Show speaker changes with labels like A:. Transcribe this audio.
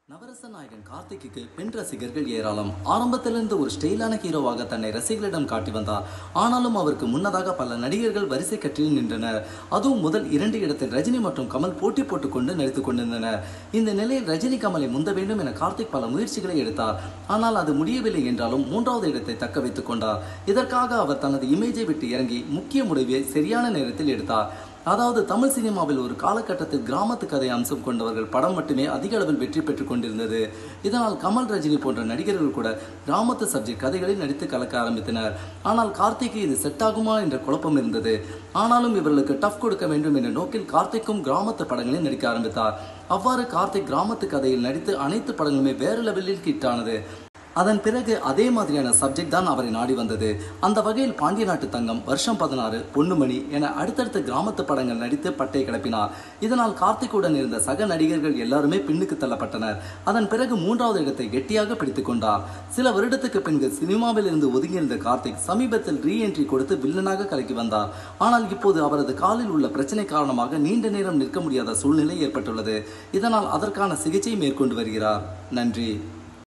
A: நவரச நாயகன் கார்த்திக்கு பெண் ரசிகர்கள் ஏராளம் ஆரம்பத்திலிருந்து ஒரு ஸ்டைலான ஹீரோவாக தன்னை ரசிகர்களிடம் காட்டி வந்தார் ஆனாலும் அவருக்கு முன்னதாக பல நடிகர்கள் வரிசை கட்டில் நின்றனர் அதுவும் முதல் இரண்டு இடத்தில் ரஜினி மற்றும் கமல் போட்டி போட்டுக்கொண்டு நடித்துக் கொண்டிருந்தனர் இந்த நிலையில் ரஜினி கமலை முந்த வேண்டும் என கார்த்திக் பல முயற்சிகளை எடுத்தார் ஆனால் அது முடியவில்லை என்றாலும் மூன்றாவது இடத்தை தக்க வைத்துக் கொண்டார் இதற்காக அவர் தனது இமேஜை விட்டு இறங்கி முக்கிய முடிவை சரியான நேரத்தில் எடுத்தார் அதாவது தமிழ் சினிமாவில் ஒரு காலகட்டத்தில் கிராமத்து கதை அம்சம் கொண்டவர்கள் படம் மட்டுமே அதிக அளவில் வெற்றி பெற்றுக் கொண்டிருந்தது இதனால் கமல் ரஜினி போன்ற நடிகர்கள் கூட கிராமத்து சப்ஜெக்ட் கதைகளில் நடித்து கலக்க ஆரம்பித்தனர் ஆனால் கார்த்திக்கு இது செட் ஆகுமா என்ற குழப்பம் இருந்தது ஆனாலும் இவர்களுக்கு டஃப் கொடுக்க வேண்டும் என்ற நோக்கில் கார்த்திக்கும் கிராமத்து படங்களில் நடிக்க ஆரம்பித்தார் அவ்வாறு கார்த்திக் கிராமத்து கதையில் நடித்து அனைத்து படங்களுமே வேறு லெவலில் ஹிட் ஆனது அதன் பிறகு அதே மாதிரியான சப்ஜெக்ட் தான் அவரை நாடி வந்தது அந்த வகையில் பாண்டிய நாட்டு தங்கம் வருஷம் பதினாறு பொன்னுமணி என அடுத்தடுத்த கிராமத்து படங்கள் நடித்து பட்டை கிளப்பினார் இதனால் கார்த்திக்குடன் இருந்த சக நடிகர்கள் எல்லாருமே பின்னுக்கு தள்ளப்பட்டனர் அதன் பிறகு மூன்றாவது இடத்தை கெட்டியாக பிடித்துக் கொண்டார் சில வருடத்துக்கு பின்பு சினிமாவில் இருந்து ஒதுங்கியிருந்த கார்த்திக் சமீபத்தில் ரீ என்ட்ரி கொடுத்து வில்லனாக கலக்கி வந்தார் ஆனால் இப்போது அவரது காலில் உள்ள பிரச்சனை காரணமாக நீண்ட நேரம் நிற்க முடியாத சூழ்நிலை ஏற்பட்டுள்ளது இதனால் அதற்கான சிகிச்சை மேற்கொண்டு வருகிறார் நன்றி